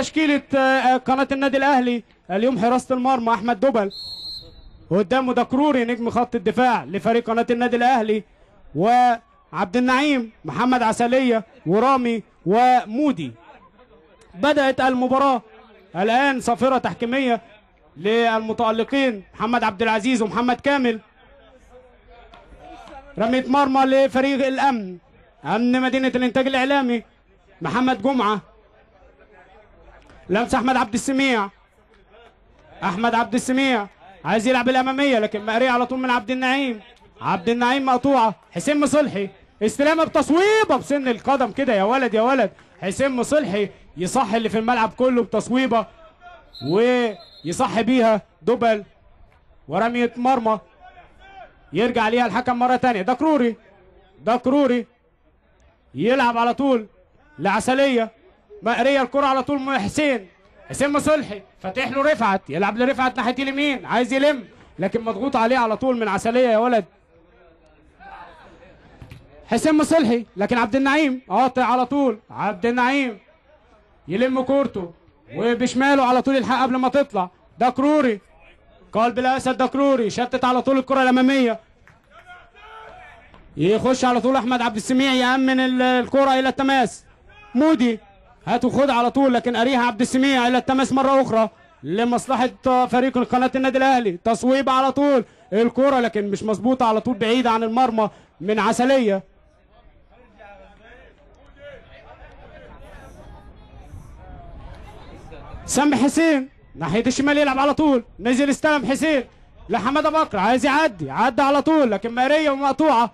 تشكيلة آه، قناة النادي الأهلي اليوم حراسة المرمى أحمد دبل قدامه دكروري نجم خط الدفاع لفريق قناة النادي الأهلي وعبد النعيم محمد عسلية ورامي ومودي بدأت المباراة الآن صافرة تحكيمية للمتألقين محمد عبد العزيز ومحمد كامل رمية مرمى لفريق الأمن أمن مدينة الإنتاج الإعلامي محمد جمعة لمس أحمد عبد السميع أحمد عبد السميع عايز يلعب الأمامية لكن مقرية على طول من عبد النعيم عبد النعيم مقطوعة حسين مصلحي استلامة بتصويبة بسن القدم كده يا ولد يا ولد حسين مصلحي يصح اللي في الملعب كله بتصويبة ويصح بيها دبل ورمية مرمى يرجع ليها الحكم مرة تانية ده كروري ده كروري يلعب على طول لعسلية مقرية الكرة على طول من حسين حسين مصلحي فاتح له رفعت يلعب لرفعت ناحية اليمين عايز يلم لكن مضغوط عليه على طول من عسلية يا ولد حسين مصلحي لكن عبد النعيم قاطع على طول عبد النعيم يلم كورته وبشماله على طول الحق قبل ما تطلع ده كروري قلب الاسد ده كروري شتت على طول الكره الاماميه يخش على طول احمد عبد السميع يامن ال- الكره الى التماس مودي هاتوا خد على طول لكن اريها عبد السميع الى التماس مره اخرى لمصلحه فريق قناه النادي الاهلي تصويب على طول الكره لكن مش مظبوطه على طول بعيده عن المرمى من عسليه سامي حسين ناحيه الشمال يلعب على طول نزل استلم حسين لحماده بكر عايز يعدي عدى على طول لكن ماريه ومقطوعه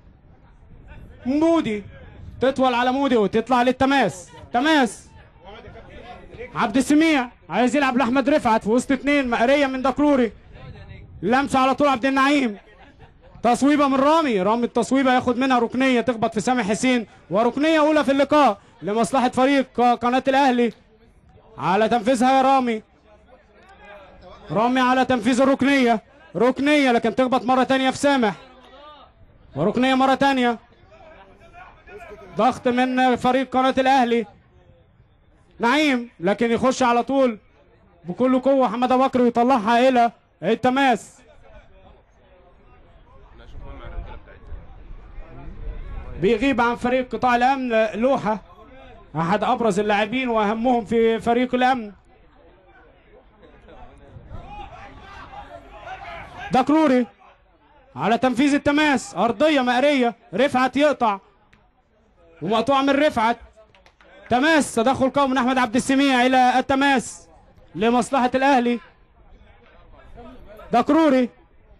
مودي تطول على مودي وتطلع للتماس تماس عبد السميع عايز يلعب لاحمد رفعت في وسط اتنين مقريه من دكروري لمسه على طول عبد النعيم تصويبه من رامي رامي التصويبه ياخد منها ركنيه تخبط في سامي حسين وركنيه اولى في اللقاء لمصلحه فريق قناه الاهلي على تنفيذها يا رامي رامي على تنفيذ الركنية ركنية لكن تخبط مرة تانية في سامح وركنية مرة تانية ضغط من فريق قناة الأهلي نعيم لكن يخش على طول بكل قوة حمادة بكر ويطلعها إلى التماس بيغيب عن فريق قطاع الأمن لوحة أحد أبرز اللاعبين وأهمهم في فريق الأمن ده كروري على تنفيذ التماس أرضية مقرية رفعت يقطع ومقطوع من رفعت تماس تدخل قوي من أحمد عبد السميع إلى التماس لمصلحة الأهلي ده كروري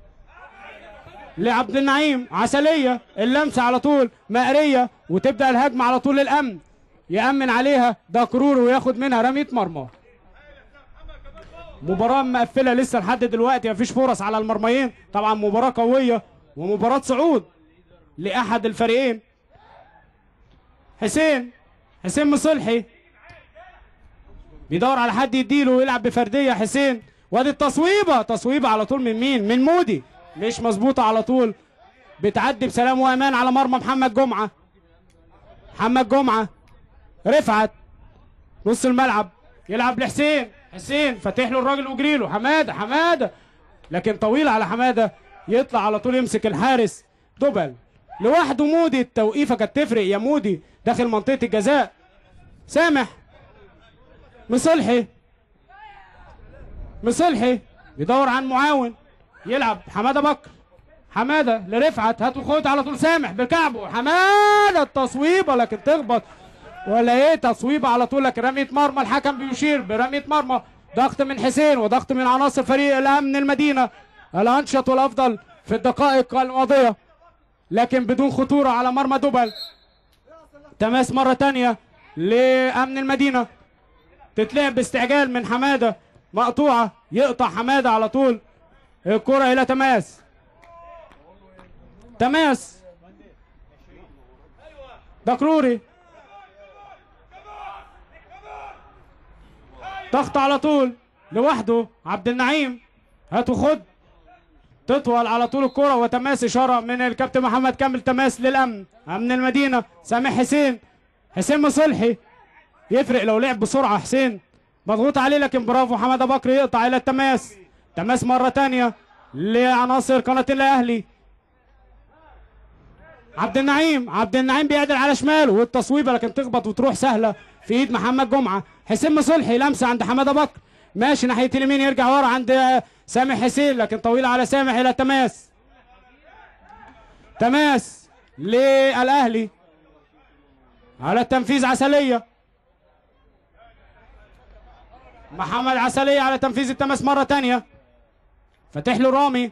لعبد النعيم عسلية اللمسة على طول مقرية وتبدأ الهجمة على طول للأمن يأمن عليها ده كروري وياخد منها رمية مرمى مباراة مقفلة لسه لحد دلوقتي مفيش فرص على المرميين طبعا مباراة قوية ومباراة صعود لأحد الفريقين حسين حسين مصلحي بيدور على حد يديله ويلعب بفردية حسين وادي التصويبة تصويبة على طول من مين من مودي مش مظبوطة على طول بتعدي بسلام وأمان على مرمى محمد جمعة محمد جمعة رفعت نص الملعب يلعب لحسين حسين فاتح له الراجل وجري له حماده حماده لكن طويل على حماده يطلع على طول يمسك الحارس دبل لوحده مودي التوقيفه كانت تفرق يا مودي داخل منطقه الجزاء سامح مصلحي مصلحي بيدور عن معاون يلعب حماده بكر حماده لرفعت هاتوا خد على طول سامح بكعبه حماده التصويبه لكن تخبط ولا ايه تصويبه على طول لكن رميه مرمى الحكم بيشير برميه مرمى ضغط من حسين وضغط من عناصر فريق الامن المدينه الانشط والافضل في الدقائق الماضيه لكن بدون خطوره على مرمى دبل تماس مره تانية لامن المدينه تتلعب باستعجال من حماده مقطوعه يقطع حماده على طول الكره الى تماس تماس دكروري ضغط على طول لوحده عبد النعيم هاتوا خد تطول على طول الكرة وتماس إشارة من الكابتن محمد كامل تماس للأمن أمن المدينة سامح حسين حسين مصلحي يفرق لو لعب بسرعة حسين مضغوط عليه لكن برافو حماده بكر يقطع الى التماس تماس مره تانية لعناصر قناه الاهلي عبد النعيم عبد النعيم بيعدل على شماله والتصويبه لكن تخبط وتروح سهله في ايد محمد جمعه حسين مصلحي لمسه عند حماده بكر ماشي ناحيه اليمين يرجع ورا عند سامح حسين لكن طويله على سامح الى تماس تماس للاهلي على التنفيذ عسليه محمد عسليه على تنفيذ التماس مره تانية فاتح له رامي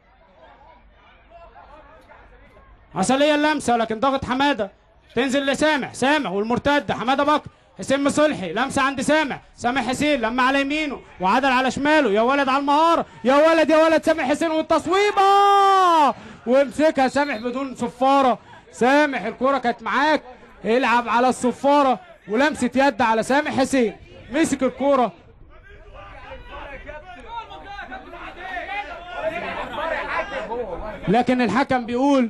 عسلية اللمسة لكن ضغط حمادة تنزل لسامح سامح والمرتدة حمادة بكر حسين مصلحي لمسة عند سامح سامح حسين لما على يمينه وعدل على شماله يا ولد على المهارة يا ولد يا ولد سامح حسين والتصويبة وامسكها سامح بدون صفارة سامح الكرة كانت معاك العب على الصفارة ولمسة يد على سامح حسين مسك الكرة لكن الحكم بيقول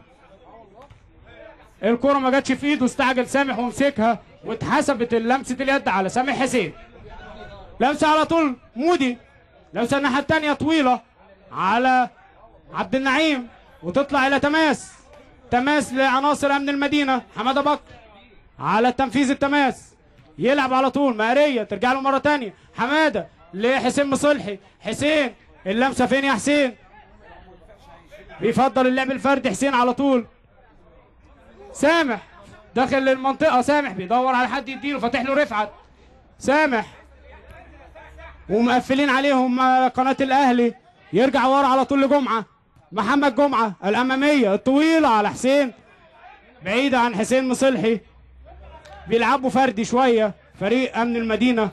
الكرة ما جاتش في ايده استعجل سامح ومسكها واتحسبت لمسة اليد على سامح حسين لمسة على طول مودي لمسة الناحية التانية طويلة على عبد النعيم وتطلع إلى تماس تماس لعناصر أمن المدينة حمادة بكر على تنفيذ التماس يلعب على طول مقرية ترجع له مرة تانية حمادة لحسين مصلحي حسين اللمسة فين يا حسين بيفضل اللعب الفردي حسين على طول سامح داخل للمنطقة سامح بيدور على حد يديله فاتح له رفعت سامح ومقفلين عليهم قناة الأهلي يرجع ورا على طول لجمعة محمد جمعة الأمامية الطويلة على حسين بعيدة عن حسين مصلحي بيلعبوا فردي شوية فريق أمن المدينة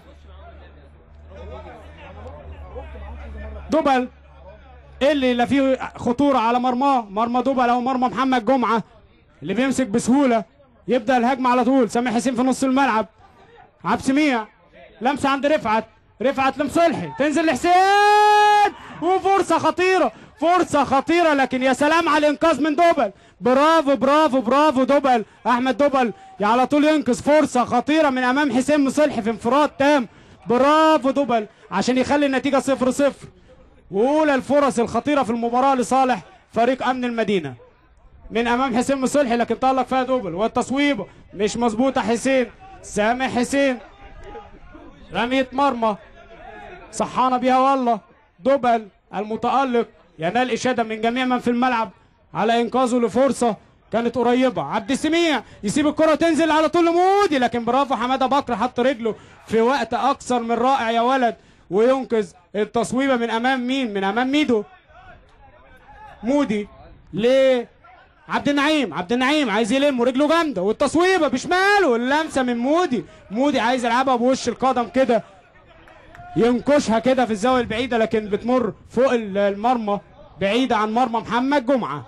دبل اللي لا فيه خطورة على مرماه مرمى دبل أو مرمى محمد جمعة اللي بيمسك بسهولة يبدأ الهجمة على طول سامح حسين في نص الملعب عبد سميع لمسة عند رفعت رفعت لمصلحي تنزل لحسين وفرصة خطيرة فرصة خطيرة لكن يا سلام على الإنقاذ من دبل برافو برافو برافو دبل أحمد دبل على طول ينقذ فرصة خطيرة من أمام حسين مصلحي في انفراد تام برافو دبل عشان يخلي النتيجة صفر صفر وأولى الفرص الخطيرة في المباراة لصالح فريق أمن المدينة من امام حسين مصلحي لكن طلق فيها دوبل والتصويبه مش مظبوطه حسين سامح حسين رمية مرمى صحانا بيها والله دوبل المتألق ينال إشادة من جميع من في الملعب على إنقاذه لفرصة كانت قريبة عبد السميع يسيب الكرة وتنزل على طول لمودي لكن برافو حمادة بكر حط رجله في وقت أكثر من رائع يا ولد وينقذ التصويبة من أمام مين؟ من أمام ميدو مودي ليه عبد النعيم عبد النعيم عايز يلم ورجله جامده والتصويبه بشماله اللمسه من مودي مودي عايز يلعبها بوش القدم كده ينكشها كده في الزاويه البعيده لكن بتمر فوق المرمى بعيده عن مرمى محمد جمعه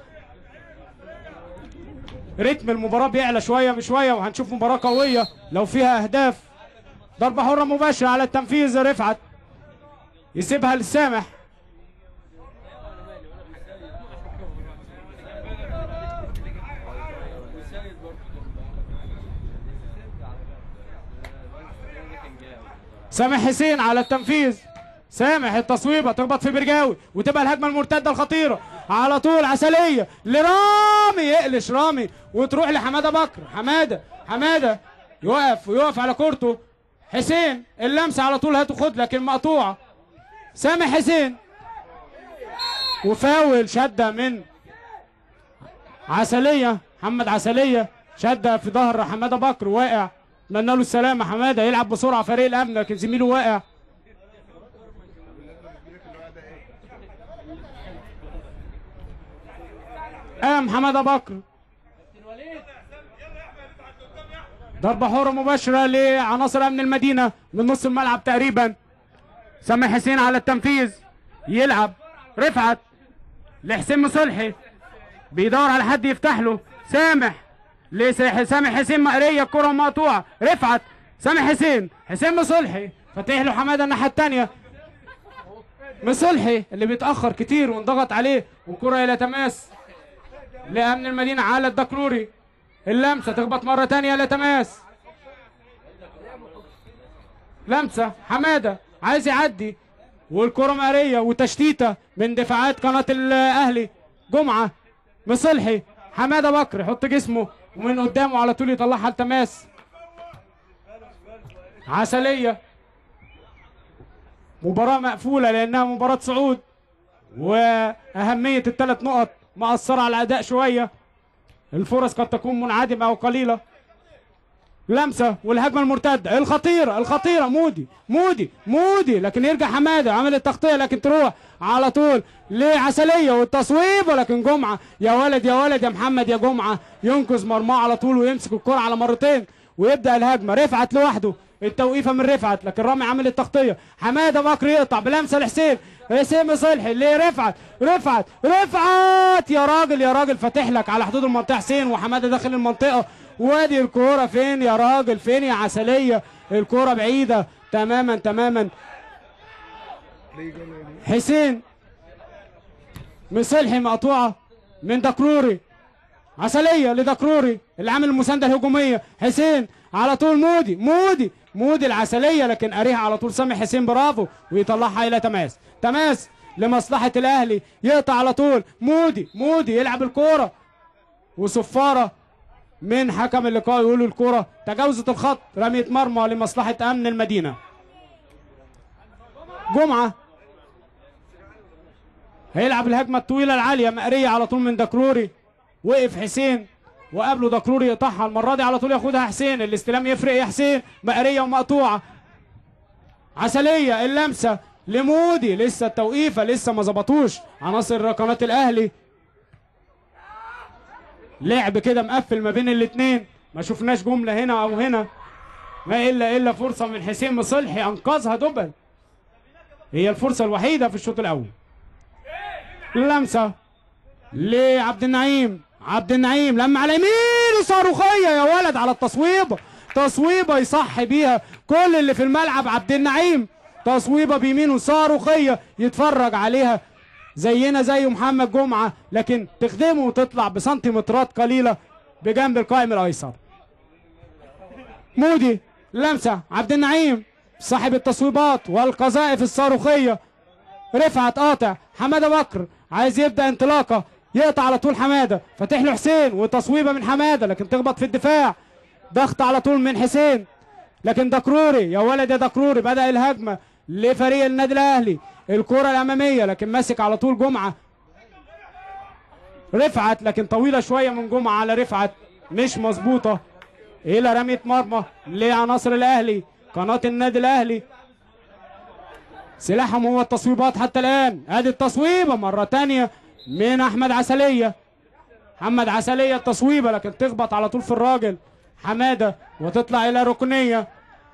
رتم المباراه بيعلى شويه بشويه وهنشوف مباراه قويه لو فيها اهداف ضربه حره مباشره على التنفيذ رفعت يسيبها لسامح سامح حسين على التنفيذ سامح التصويبه تخبط في برجاوي وتبقى الهجمه المرتده الخطيره على طول عسليه لرامي يقلش رامي وتروح لحماده بكر حماده حماده يقف ويقف على كورته حسين اللمسه على طول هتاخد لكن مقطوعه سامح حسين وفاول شده من عسليه محمد عسليه شده في ظهر حماده بكر واقع اتمنى له السلامه حماده يلعب بسرعه فريق الامن لكن زميله واقع قام حماده بكر ضربة حرة مباشرة لعناصر أمن المدينة من نص الملعب تقريبا سامح حسين على التنفيذ يلعب رفعت لحسين مصلحي بيدور على حد يفتح له سامح لسامح حسين مقريه الكره مقطوعه رفعت سامح حسين حسين مصلحي فاتح له حماده الناحيه الثانيه مصلحي اللي بيتاخر كتير وانضغط عليه والكره الى تماس لامن المدينه على الدكروري اللمسه تخبط مره ثانيه الى تماس لمسه حماده عايز يعدي والكره مقريه وتشتيته من دفاعات قناه الاهلي جمعه مصلحي حماده بكر يحط جسمه ومن قدامه على طول يطلعها لتماس عسليه مباراة مقفولة لأنها مباراة صعود وأهمية الثلاث نقط مأثرة على الأداء شوية الفرص قد تكون منعدمة أو قليلة لمسة والهجمة المرتدة الخطيرة الخطيرة مودي مودي مودي لكن يرجع حمادة عمل التغطية لكن تروح على طول لعسلية والتصويب ولكن جمعة يا ولد يا ولد يا محمد يا جمعة ينقذ مرماه على طول ويمسك الكرة على مرتين ويبدأ الهجمة رفعت لوحده التوقيفة من رفعت لكن رامي عامل التغطية حمادة بكر يقطع بلمسة لحسين حسين صلحي اللي رفعت رفعت رفعت يا راجل يا راجل فاتح لك على حدود المنطقة حسين وحمادة داخل المنطقة وادي الكورة فين يا راجل فين يا عسلية الكورة بعيدة تماما تماما حسين مصلحي مقطوعة من دكروري عسلية لدكروري اللي عامل المساندة الهجومية حسين على طول مودي مودي مودي العسلية لكن قاريها على طول سامح حسين برافو ويطلعها إلى تماس تماس لمصلحة الأهلي يقطع على طول مودي مودي يلعب الكورة وصفارة من حكم اللقاء يقول الكرة تجاوزت الخط رمية مرمى لمصلحة أمن المدينة جمعة هيلعب الهجمة الطويلة العالية مقرية على طول من دكروري وقف حسين وقبله دكروري يقطعها المرة دي على طول ياخدها حسين الاستلام يفرق يا حسين مقرية ومقطوعة عسلية اللمسة لمودي لسه التوقيفة لسه ما ظبطوش عناصر قناة الأهلي لعب كده مقفل ما بين الاثنين ما شفناش جمله هنا او هنا ما الا الا فرصه من حسين مصلحي انقذها دبل هي الفرصه الوحيده في الشوط الاول لمسه لعبد النعيم عبد النعيم لما على يمين صاروخيه يا ولد على التصويبه تصويبه يصحي بيها كل اللي في الملعب عبد النعيم تصويبه بيمينه صاروخيه يتفرج عليها زينا زي محمد جمعة لكن تخدمه وتطلع بسنتيمترات قليلة بجنب القائم الأيسر مودي لمسة عبد النعيم صاحب التصويبات والقذائف الصاروخية رفعت قاطع حمادة بكر عايز يبدأ انطلاقة يقطع على طول حمادة فاتح له حسين وتصويبة من حمادة لكن تخبط في الدفاع ضغط على طول من حسين لكن دكروري يا ولد يا دكروري بدأ الهجمة لفريق النادي الأهلي الكرة الأمامية لكن ماسك على طول جمعة رفعت لكن طويلة شوية من جمعة على رفعت مش مظبوطة إلى رمية مرمى لعناصر الأهلي قناة النادي الأهلي سلاحهم هو التصويبات حتى الآن ادي التصويبة مرة تانية من أحمد عسلية محمد عسلية التصويبة لكن تخبط على طول في الراجل حمادة وتطلع إلى ركنية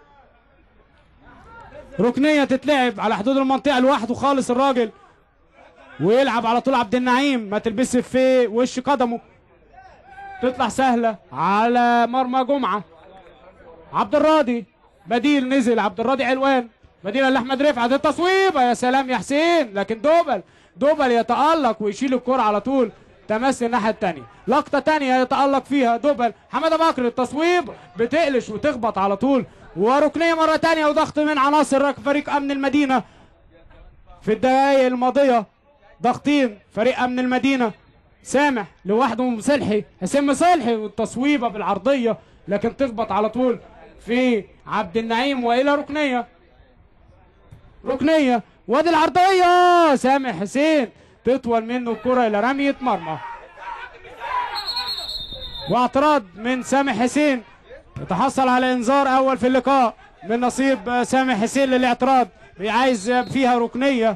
ركنيه تتلعب على حدود المنطقه لوحده خالص الراجل ويلعب على طول عبد النعيم ما تلبسش في وش قدمه تطلع سهله على مرمى جمعه عبد الراضي بديل نزل عبد الراضي علوان بديل لاحمد رفعت التصويبه يا سلام يا حسين لكن دوبل دوبل يتالق ويشيل الكره على طول تمس الناحيه الثانيه لقطه ثانيه يتالق فيها دوبل حماده بكر التصويب بتقلش وتخبط على طول وركنيه مره ثانيه وضغط من عناصر فريق امن المدينه في الدقائق الماضيه ضاغطين فريق امن المدينه سامح لوحده مصلحي حسين مصلحي والتصويبه بالعرضيه لكن تخبط على طول في عبد النعيم والى ركنيه ركنيه وادي العرضيه سامح حسين تطول منه الكره الى رميه مرمى واعتراض من سامح حسين يتحصل على انذار اول في اللقاء من نصيب سامح حسين للاعتراض عايز فيها ركنيه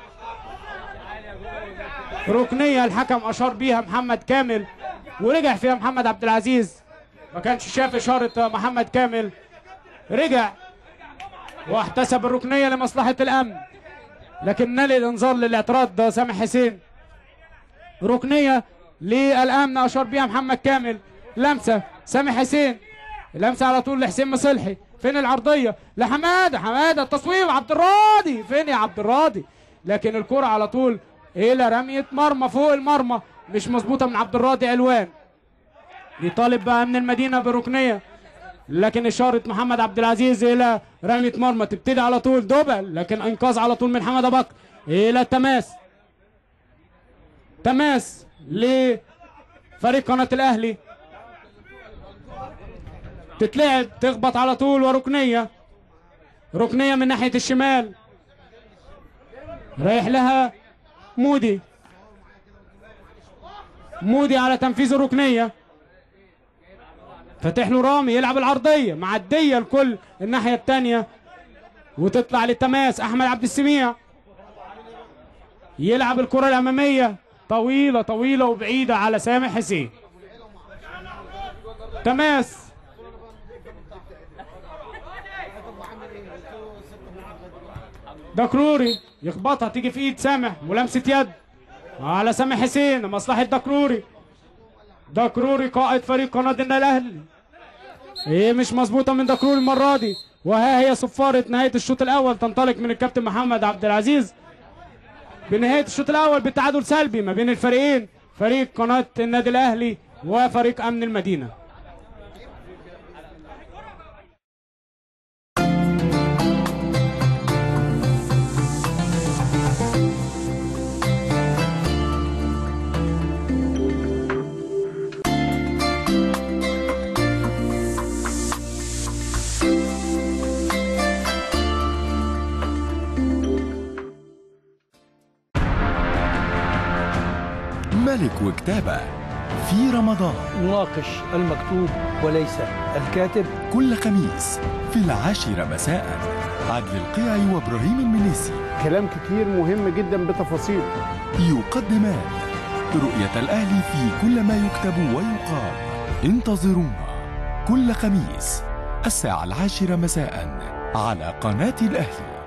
ركنيه الحكم اشار بيها محمد كامل ورجع فيها محمد عبد العزيز ما كانش شاف اشاره محمد كامل رجع واحتسب الركنيه لمصلحه الامن لكن نال الانذار للاعتراض ده سامح حسين ركنيه للامن اشار بيها محمد كامل لمسه سامح حسين لمسه على طول لحسين مصلحي فين العرضيه لحماده حماده التصويب عبد الراضي فين يا عبد الراضي لكن الكره على طول الى رميه مرمى فوق المرمى مش مظبوطه من عبد الراضي علوان يطالب بقى من المدينه بركنيه لكن اشاره محمد عبد العزيز الى رميه مرمى تبتدي على طول دوبل لكن انقاذ على طول من حمد ابو بكر الى التماس تماس لفريق قناه الاهلي تتلعب تخبط على طول وركنيه ركنيه من ناحيه الشمال رايح لها مودي مودي على تنفيذ الركنيه فاتح له رامي يلعب العرضيه معديه الكل الناحيه الثانيه وتطلع للتماس احمد عبد السميع يلعب الكره الاماميه طويله طويله وبعيده على سامح حسين تماس دكروري يخبطها تيجي في ايد سامح ملامسه يد على سامح حسين مصلحه دكروري دكروري قائد فريق قناه النادي الاهلي ايه مش مظبوطه من دكروري المره دي وها هي صفاره نهايه الشوط الاول تنطلق من الكابتن محمد عبد العزيز بنهايه الشوط الاول بالتعادل سلبي ما بين الفريقين فريق قناه النادي الاهلي وفريق امن المدينه ملك وكتابة في رمضان نناقش المكتوب وليس الكاتب كل خميس في العاشرة مساء عدل القيعي وابراهيم المنيسي كلام كتير مهم جدا بتفاصيل يقدمان رؤية الأهلي في كل ما يكتب ويقال انتظرونا كل خميس الساعة العاشرة مساء على قناة الأهلي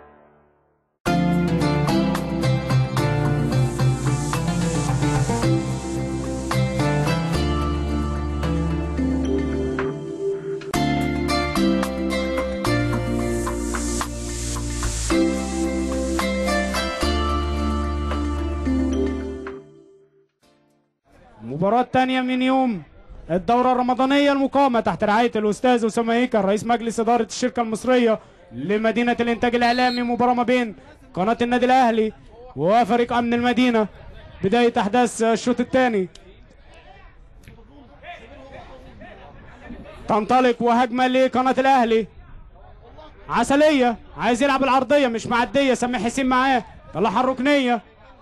المباراة الثانية من يوم الدورة الرمضانية المقامة تحت رعاية الأستاذ أسامة هيكل رئيس مجلس إدارة الشركة المصرية لمدينة الإنتاج الإعلامي مباراة ما بين قناة النادي الأهلي وفريق أمن المدينة بداية أحداث الشوط الثاني تنطلق وهجمة لقناة الأهلي عسلية عايز يلعب العرضية مش معدية سامح حسين معاه طلعها الركنية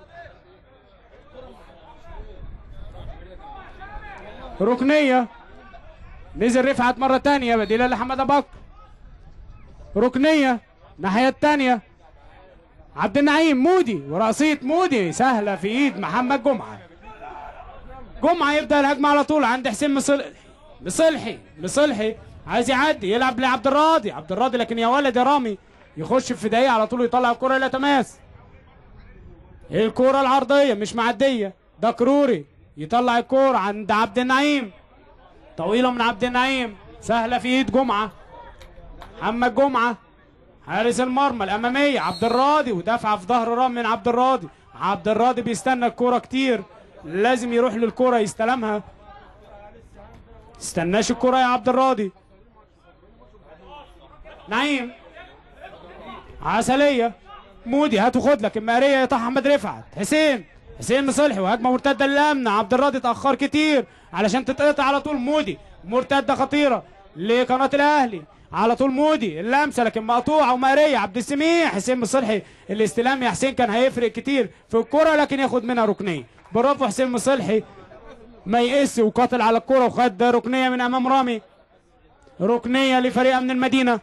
ركنية نزل رفعت مرة تانية بديلة لحمد أبو بكر ركنية الناحية التانية عبد النعيم مودي ورأسية مودي سهلة في ايد محمد جمعة جمعة يبدأ الهجمة على طول عند حسين مصلحي مصلحي مصلحي عايز يعدي يلعب لعبد الراضي عبد الراضي لكن يا ولد يا رامي يخش في دقيقة على طول ويطلع الكرة إلى تماس الكرة العرضية مش معدية ده كروري يطلع الكرة عند عبد النعيم طويلة من عبد النعيم سهلة في ايد جمعة محمد جمعة حارس المرمى الأمامية عبد الراضي ودافعة في ظهر رام من عبد الراضي عبد الراضي بيستنى الكرة كتير لازم يروح للكرة يستلمها استناش الكرة يا عبد الراضي نعيم عسلية مودي هاتوا خد لك المقارية يا طه احمد رفعت حسين حسين مصلحي وهجمه مرتده للامن عبد الراضي اتاخر كتير علشان تتقطع على طول مودي مرتده خطيره لقناه الاهلي على طول مودي اللمسه لكن مقطوعه ومقريه عبد السميع حسين مصلحي الاستلام يا حسين كان هيفرق كتير في الكره لكن ياخد منها ركنيه برافو حسين مصلحي ما يقس وقاتل على الكره وخد ركنيه من امام رامي ركنيه لفريق من المدينه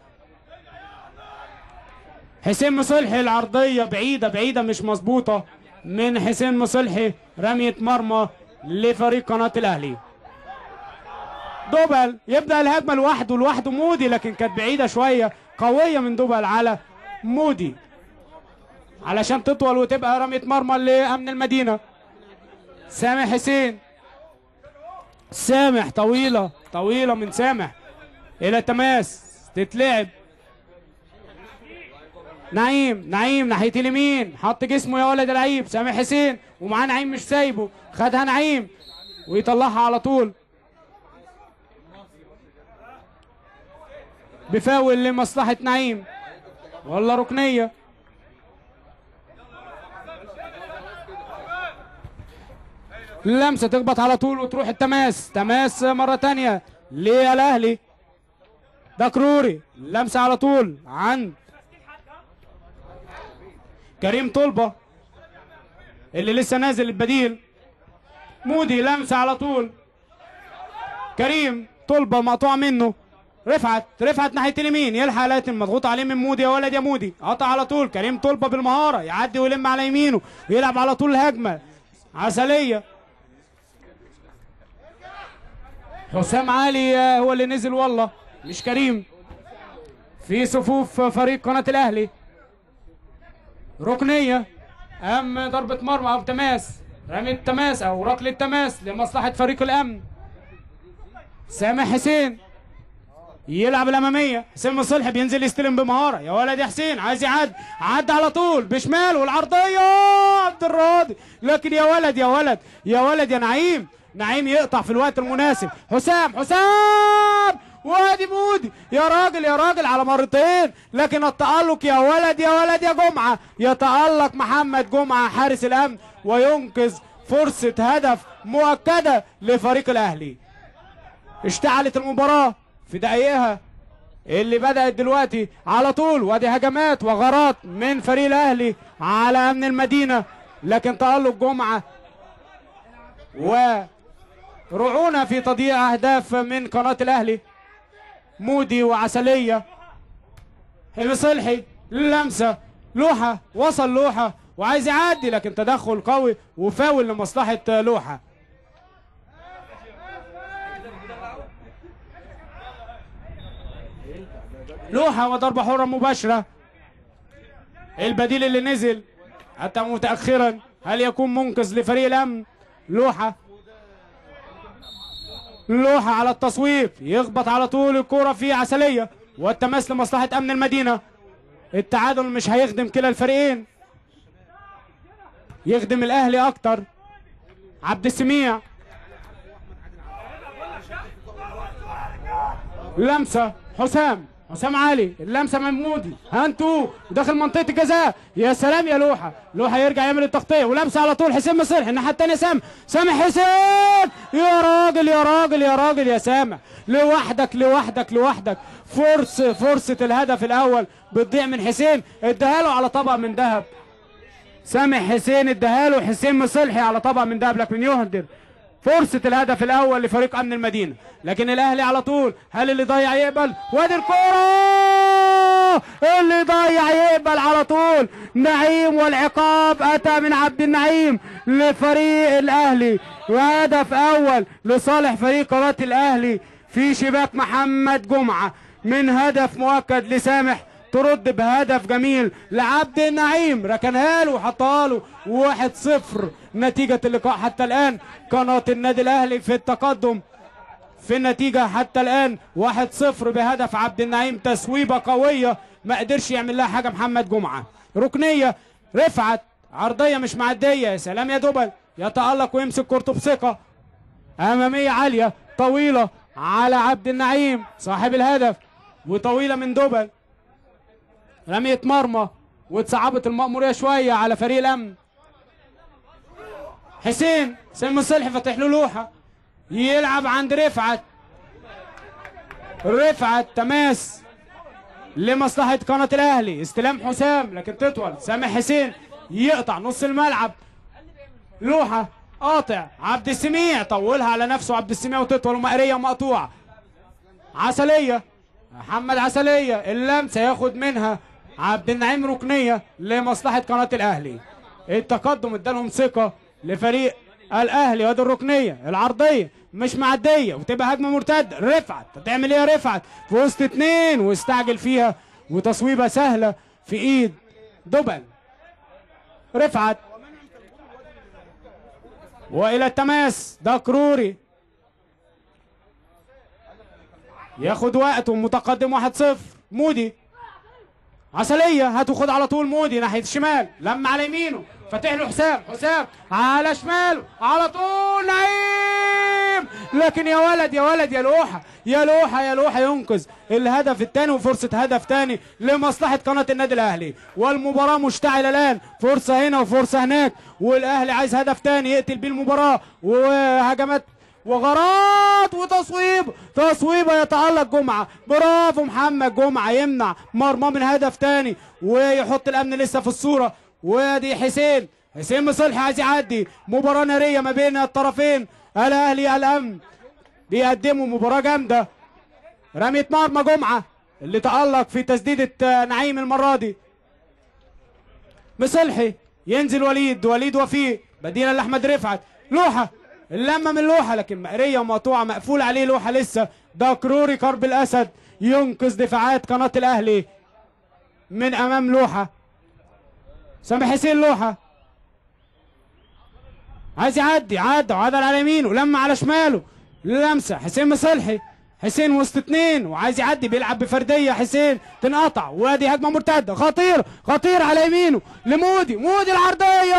حسين مصلحي العرضيه بعيده بعيده مش مظبوطه من حسين مصلحي رمية مرمى لفريق قناة الأهلي دوبل يبدأ الهجمة لوحده لوحده مودي لكن كانت بعيدة شوية قوية من دوبل على مودي علشان تطول وتبقى رمية مرمى لأمن المدينة سامح حسين سامح طويلة طويلة من سامح إلى تماس تتلعب نعيم نعيم ناحيه اليمين حط جسمه يا ولد لعيب سامح حسين ومعاه نعيم مش سايبه خدها نعيم ويطلعها على طول بفاول لمصلحة نعيم ولا ركنية لمسة تخبط على طول وتروح التماس تماس مرة تانية للأهلي دكروري لمسة على طول عند كريم طلبة اللي لسه نازل البديل مودي لمسة على طول كريم طلبة مقطوع منه رفعت رفعت ناحية اليمين يلحق لكن مضغوط عليه من مودي يا ولد يا مودي قطع على طول كريم طلبة بالمهارة يعدي ويلم على يمينه ويلعب على طول الهجمة عسلية حسام علي هو اللي نزل والله مش كريم في صفوف فريق قناة الأهلي ركنية أم ضربة مرمى أو تماس رمي التماس أو ركل التماس لمصلحة فريق الأمن سامح حسين يلعب الأمامية حسين صلحي بينزل يستلم بمهارة يا ولد يا حسين عايز يعدي عدى على طول بشمال والعرضية عبد الراضي لكن يا ولد يا ولد يا ولد يا نعيم نعيم يقطع في الوقت المناسب حسام حسام وادي مودي يا راجل يا راجل على مرتين لكن التألق يا ولد يا ولد يا جمعة يتألق محمد جمعة حارس الأمن وينقذ فرصة هدف مؤكدة لفريق الأهلي اشتعلت المباراة في دقايقها اللي بدأت دلوقتي على طول وادي هجمات وغارات من فريق الأهلي على أمن المدينة لكن تألق جمعة ورعونة في تضييع أهداف من قناة الأهلي مودي وعسلية حلمي صلحي لمسة لوحة وصل لوحة وعايز يعدي لكن تدخل قوي وفاول لمصلحة لوحة لوحة وضربة حرة مباشرة البديل اللي نزل حتى متأخرا هل يكون منقذ لفريق الأمن لوحة لوحة على التصويب يخبط على طول الكرة في عسلية والتماس لمصلحة أمن المدينة التعادل مش هيخدم كلا الفريقين يخدم الأهلي أكتر عبد السميع لمسة حسام حسام علي اللمسه من مودي هانتو داخل منطقه الجزاء يا سلام يا لوحه لوحه يرجع يعمل التغطيه ولمسه على طول حسين مصلح الناحيه الثانيه سام سامح حسين يا راجل يا راجل يا راجل يا سامح لوحدك لوحدك لوحدك فرصه فرصه الهدف الاول بتضيع من حسين اداها له على طبق من ذهب سامح حسين اداها له حسين مصلحي على طبق من ذهب لكن يهدر فرصة الهدف الأول لفريق أمن المدينة لكن الأهلي على طول هل اللي ضيع يقبل وادي الكرة اللي ضيع يقبل على طول نعيم والعقاب أتى من عبد النعيم لفريق الأهلي وهدف أول لصالح فريق قناة الأهلي في شباك محمد جمعة من هدف مؤكد لسامح ترد بهدف جميل لعبد النعيم ركنها له وحطها له واحد صفر نتيجة اللقاء حتى الآن قناة النادي الأهلي في التقدم في النتيجة حتى الآن واحد صفر بهدف عبد النعيم تسويبة قوية ما قدرش يعمل لها حاجة محمد جمعة ركنية رفعت عرضية مش معدية يا سلام يا دبل يتألق ويمسك كورته بثقة أمامية عالية طويلة على عبد النعيم صاحب الهدف وطويلة من دبل رمية مرمى واتصعبت المأمورية شوية على فريق الأمن حسين حسين مصلحي فاتح له لوحة يلعب عند رفعت رفعت تماس لمصلحة قناة الأهلي استلام حسام لكن تطول سامح حسين يقطع نص الملعب لوحة قاطع عبد السميع طولها على نفسه عبد السميع وتطول ومقرية مقطوعة عسلية محمد عسلية اللمسة ياخد منها عبد النعيم ركنية لمصلحة قناة الأهلي التقدم ادالهم ثقة لفريق الأهلي وادي الركنية العرضية مش معدية وتبقى هجمة مرتدة رفعت هتعمل ايه يا رفعت في وسط اتنين واستعجل فيها وتصويبة سهلة في ايد دبل رفعت والى التماس ده كروري ياخد وقته متقدم 1-0 مودي عسلية هتاخد على طول مودي ناحية الشمال لما على يمينه فاتح له حسام حسام على شماله على طول نعيم لكن يا ولد يا ولد يا لوحه يا لوحه يا لوحه ينقذ الهدف الثاني وفرصه هدف ثاني لمصلحه قناه النادي الاهلي والمباراه مشتعله الان فرصه هنا وفرصه هناك والاهلي عايز هدف ثاني يقتل بيه المباراه وهجمات وغارات وتصويب تصويبه يتألق جمعة برافو محمد جمعة يمنع مرمى من هدف تاني ويحط الأمن لسه في الصورة وادي حسين حسين مصلحي عايز يعدي مباراة نارية ما بين الطرفين الأهلي الأمن بيقدموا مباراة جامدة رمية مرمى جمعة اللي تألق في تسديدة آه، نعيم المرة دي مصلحي ينزل وليد وليد وفيق بدينا لاحمد رفعت لوحه اللمه من لوحه لكن مقريه ومقطوعه مقفول عليه لوحه لسه ده كروري كرب الاسد ينقذ دفاعات قناه الاهلي من امام لوحه سامح حسين لوحه عايز يعدي عدى وعدل على يمينه لما على شماله لمسه حسين مصلحي حسين وسط اتنين وعايز يعدي بيلعب بفرديه حسين تنقطع وادي هجمه مرتده خطير خطير على يمينه لمودي مودي العرضيه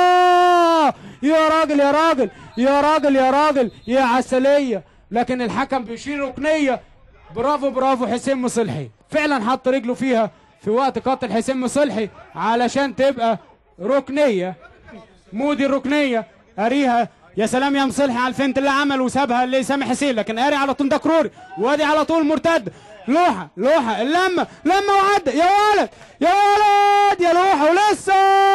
يا راجل يا راجل يا راجل يا راجل يا عسليه لكن الحكم بيشير ركنيه برافو برافو حسين مصلحي فعلا حط رجله فيها في وقت قتل حسين مصلحي علشان تبقى ركنيه مودي الركنيه قاريها يا سلام يا مصلحي على الفنت اللي عمل وسابها لسامح حسين لكن قاري على طول ده كروري وادي على طول مرتد لوحه لوحه اللمه لمه وعدى يا ولد يا ولد يا لوحه ولسه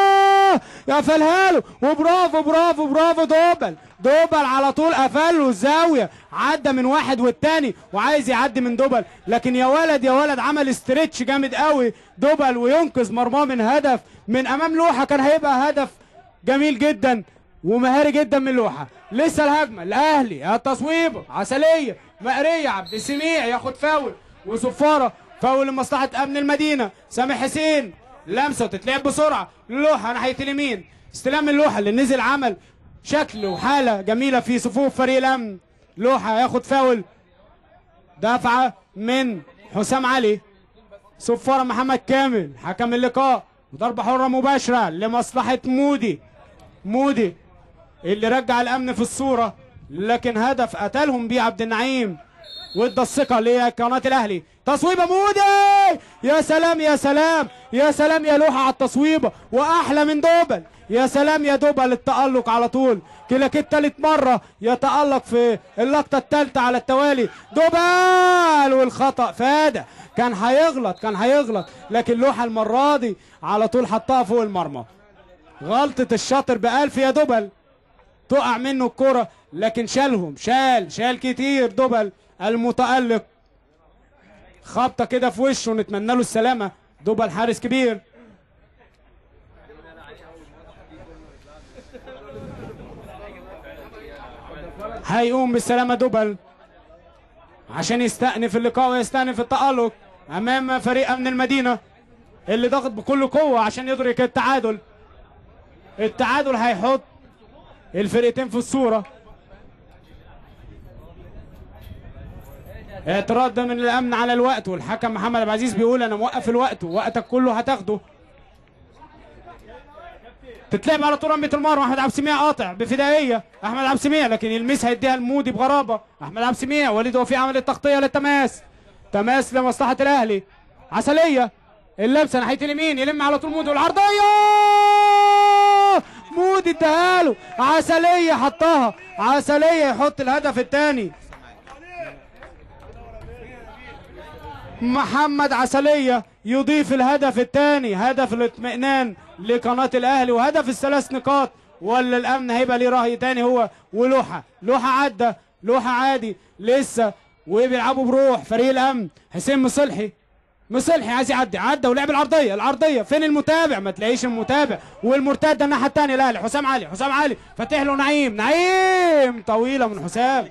قفلها له وبرافو برافو برافو دوبل دوبل على طول قفل له الزاويه عدى من واحد والتاني وعايز يعدي من دوبل لكن يا ولد يا ولد عمل استرتش جامد قوي دوبل وينقذ مرماه من هدف من امام لوحه كان هيبقى هدف جميل جدا ومهاري جدا من لوحه لسه الهجمه الاهلي التصويب عسليه مقريه عبد السميع ياخد فاول وصفاره فاول لمصلحه امن المدينه سامح حسين لمسه وتتلعب بسرعه لوحه ناحيه اليمين استلام اللوحه اللي نزل عمل شكل وحاله جميله في صفوف فريق الامن لوحه ياخد فاول دفعه من حسام علي صفاره محمد كامل حكم اللقاء وضربه حره مباشره لمصلحه مودي مودي اللي رجع الامن في الصوره لكن هدف قتلهم بيه عبد النعيم وادى الثقه لقناه الاهلي تصويبه مودي يا سلام يا سلام يا سلام يا لوحه على التصويبه واحلى من دوبل يا سلام يا دوبل التالق على طول كده كده تالت مره يتالق في اللقطه الثالثه على التوالي دوبل والخطا فاده كان هيغلط كان هيغلط لكن لوحه المره دي على طول حطها فوق المرمى غلطة الشاطر بألف يا دبل تقع منه الكرة لكن شالهم شال شال كتير دبل المتألق خبطة كده في وشه نتمنى له السلامة دبل حارس كبير هيقوم بالسلامة دبل عشان يستأنف اللقاء ويستأنف التألق أمام فريق أمن المدينة اللي ضغط بكل قوة عشان يدرك التعادل التعادل هيحط الفرقتين في الصورة اعتراض ده من الامن على الوقت والحكم محمد عبد العزيز بيقول انا موقف الوقت ووقتك كله هتاخده تتلعب على طول رمية المرمى احمد عبد السميع قاطع بفدائيه احمد عبد السميع لكن يلمسها يديها لمودي بغرابه احمد عبد السميع وليد وفي عمل التغطيه للتماس تماس لمصلحه الاهلي عسليه اللمسه ناحيه اليمين يلم على طول مودي والعرضيه مودي اداها له عسليه حطها عسليه يحط الهدف الثاني محمد عسلية يضيف الهدف الثاني هدف الاطمئنان لقناة الأهلي وهدف الثلاث نقاط ولا الأمن هيبقى ليه رأي تاني هو ولوحة لوحة عدى لوحة عادي لسه وبيلعبوا بروح فريق الأمن حسين مصلحي مصلحي عايز يعدي عدى ولعب العرضية العرضية فين المتابع ما تلاقيش المتابع والمرتدة الناحية الثانية الأهلي حسام علي حسام علي فاتح له نعيم نعيم طويلة من حسام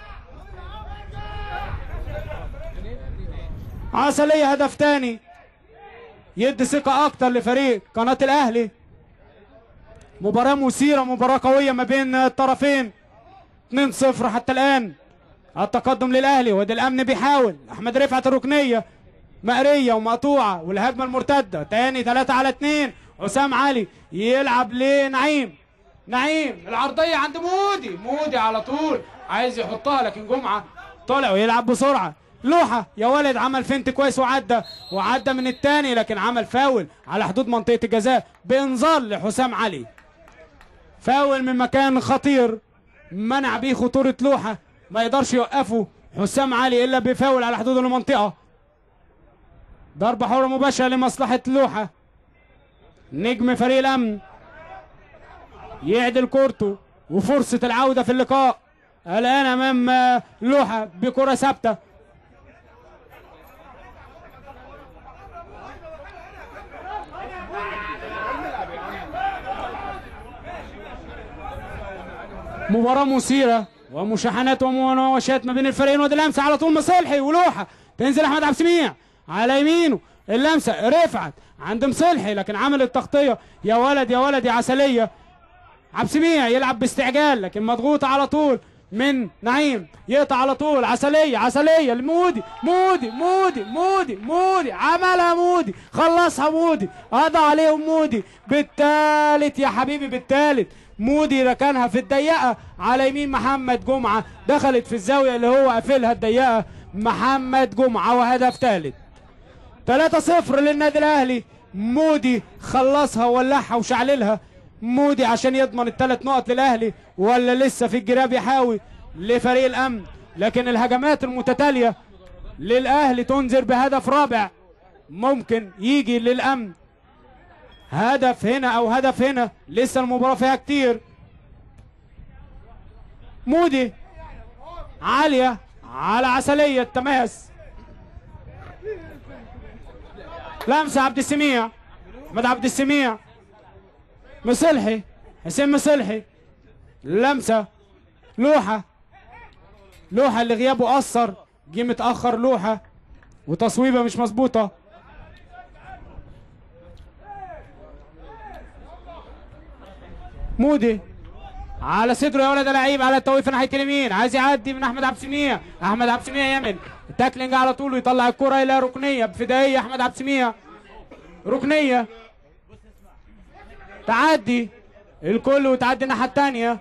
عسلية هدف تاني يدي ثقة أكتر لفريق قناة الأهلي مباراة مثيرة مباراة قوية ما بين الطرفين 2-0 حتى الآن التقدم للأهلي وادي الأمن بيحاول أحمد رفعت الركنية مقرية ومقطوعة والهجمة المرتدة تاني 3 على 2 حسام علي يلعب لنعيم نعيم العرضيه عند مودي مودي على طول عايز يحطها لكن جمعه طلع ويلعب بسرعه لوحه يا ولد عمل فنت كويس وعدى وعدى من الثاني لكن عمل فاول على حدود منطقه الجزاء بانذار لحسام علي فاول من مكان خطير منع بيه خطوره لوحه ما يقدرش يوقفه حسام علي الا بفاول على حدود المنطقه ضربه حره مباشره لمصلحه لوحه نجم فريق الامن يعدل كورته وفرصه العوده في اللقاء الان امام آه، لوحه بكره ثابته مباراة مثيرة ومشاحنات ومناوشات ما بين الفريقين وادي اللمسة على طول مصلحي ولوحة تنزل أحمد عبد السميع على يمينه اللمسة رفعت عند مصلحي لكن عمل التغطية يا ولد يا ولد يا عسلية عبد السميع يلعب باستعجال لكن مضغوط على طول من نعيم يقطع على طول عسلية عسلية لمودي مودي مودي مودي مودي عملها مودي خلصها مودي قضى عليهم مودي بالتالت يا حبيبي بالتالت مودي ركنها في الضيقة على يمين محمد جمعة دخلت في الزاوية اللي هو قافلها الضيقة محمد جمعة وهدف ثالث 3-0 للنادي الاهلي مودي خلصها وولعها وشعللها مودي عشان يضمن الثلاث نقط للاهلي ولا لسه في الجراب يحاول لفريق الامن لكن الهجمات المتتاليه للاهلي تنذر بهدف رابع ممكن يجي للامن هدف هنا او هدف هنا لسه المباراه فيها كتير مودي عاليه على عسليه تماس لمسه عبد السميع احمد عبد السميع مصلحي حسين مصلحي لمسه لوحه لوحه اللي غيابه اثر جه متاخر لوحه وتصويبه مش مظبوطه مودي على صدره يا ولد يا لعيب على التوقيف ناحيه اليمين عايز يعدي من احمد عبد السميع احمد عبد السميع يعمل تاكلينج على طول ويطلع الكره الى ركنيه بفدائيه احمد عبد السميع ركنيه تعدي الكل وتعدي الناحيه الثانيه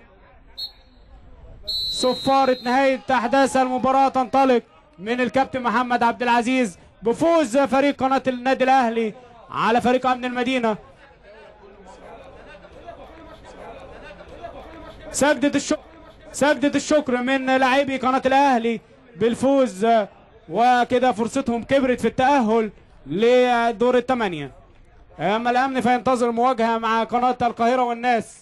صفارة نهاية أحداث المباراة تنطلق من الكابتن محمد عبد العزيز بفوز فريق قناة النادي الأهلي على فريق أمن المدينة سجدة الشكر سجدة الشكر من لاعبي قناة الأهلي بالفوز وكده فرصتهم كبرت في التأهل لدور الثمانية أما الأمن فينتظر مواجهة مع قناة القاهرة والناس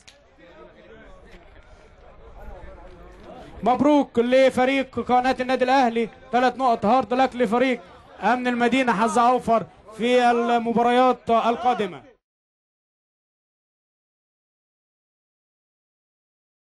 مبروك لفريق قناة النادي الأهلي ثلاث نقط هارد لك لفريق أمن المدينة حظ أوفر في المباريات القادمة